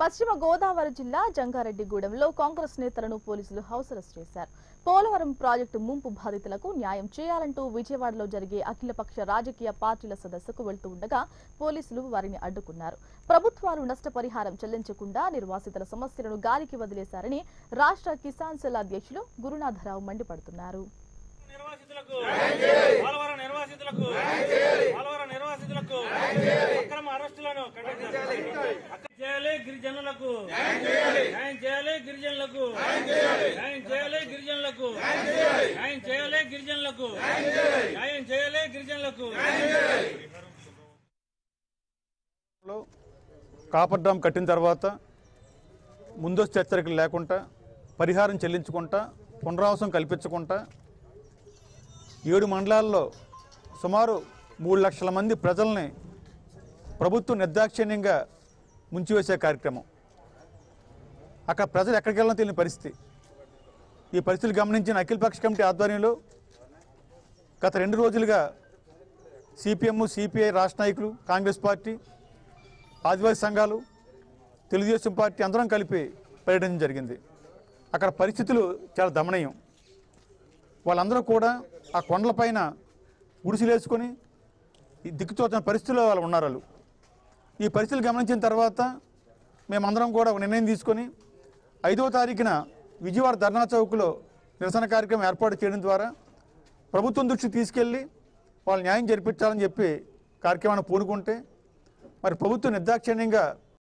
పశ్చిమ గోదావరి జిల్లా జంగారెడ్డిగూడెంలో కాంగ్రెస్ నేతలను పోలీసులు హౌస్ అరెస్ట్ చేశారు పోలవరం ప్రాజెక్టు ముంపు బాధితులకు న్యాయం చేయాలంటూ విజయవాడలో జరిగే అఖిలపక్ష రాజకీయ పార్టీల సదస్సుకు వెళ్తూ ఉండగా పోలీసులు వారిని అడ్డుకున్నారు ప్రభుత్వాలు నష్టపరిహారం చెల్లించకుండా నిర్వాసితుల సమస్యలను గాలికి వదిలేశారని రాష్ట్ర కిసాన్ సెల్ అధ్యక్షులు గురునాథరావు మండిపడుతున్నారు నిర్వాసితులకు పోలవరం నిర్వాసితులకు పోలవరం నిర్వాసితులకు అక్రమ అరెస్టులను ఖండించాలి అక్క- చేయాలి గిరిజనులకు న్యాయం చేయాలి గిరిజనులకు న్యాయం చేయాలి గిరిజనులకు న్యాయం చేయాలి గిరిజనులకు న్యాయం చేయాలి గిరిజనులకు లో కాపర్ డ్యామ్ కట్టిన తర్వాత ముందస్తు హెచ్చరికలు లేకుండా పరిహారం చెల్లించుకుంటా పునరావాసం కల్పించకుండా ఏడు మండలాల్లో సుమారు మూడు లక్షల మంది ప్రజల్ని ప్రభుత్వం నిర్దాక్షిణ్యంగా ముంచివేసే కార్యక్రమం అక్కడ ప్రజలు ఎక్కడికి వెళ్ళినా తెలియని పరిస్థితి ఈ పరిస్థితులు గమనించిన అఖిలపక్ష కమిటీ ఆధ్వర్యంలో గత రెండు రోజులుగా సిపిఎం సిపిఐ రాష్ట్ర నాయకులు కాంగ్రెస్ పార్టీ ఆదివాసీ సంఘాలు తెలుగుదేశం పార్టీ అందరం కలిపి పర్యటన జరిగింది అక్కడ పరిస్థితులు చాలా దమనీయం వాళ్ళందరూ కూడా ఆ కొండలపైన గుడిసెలేసుకొని ఈ దిక్కుతోచిన పరిస్థితుల్లో వాళ్ళు ఉన్నారు వాళ్ళు ఈ పరిస్థితులు గమనించిన తర్వాత మేమందరం కూడా ఒక నిర్ణయం తీసుకొని ఐదవ తారీఖున విజయవాడ ధర్నా చౌక్లో నిరసన కార్యక్రమం ఏర్పాటు చేయడం ద్వారా ప్రభుత్వం దృష్టికి తీసుకెళ్ళి వాళ్ళు న్యాయం జరిపించాలని చెప్పి కార్యక్రమాన్ని పూనుకుంటే మరి ప్రభుత్వం నిర్దాక్షిణ్యంగా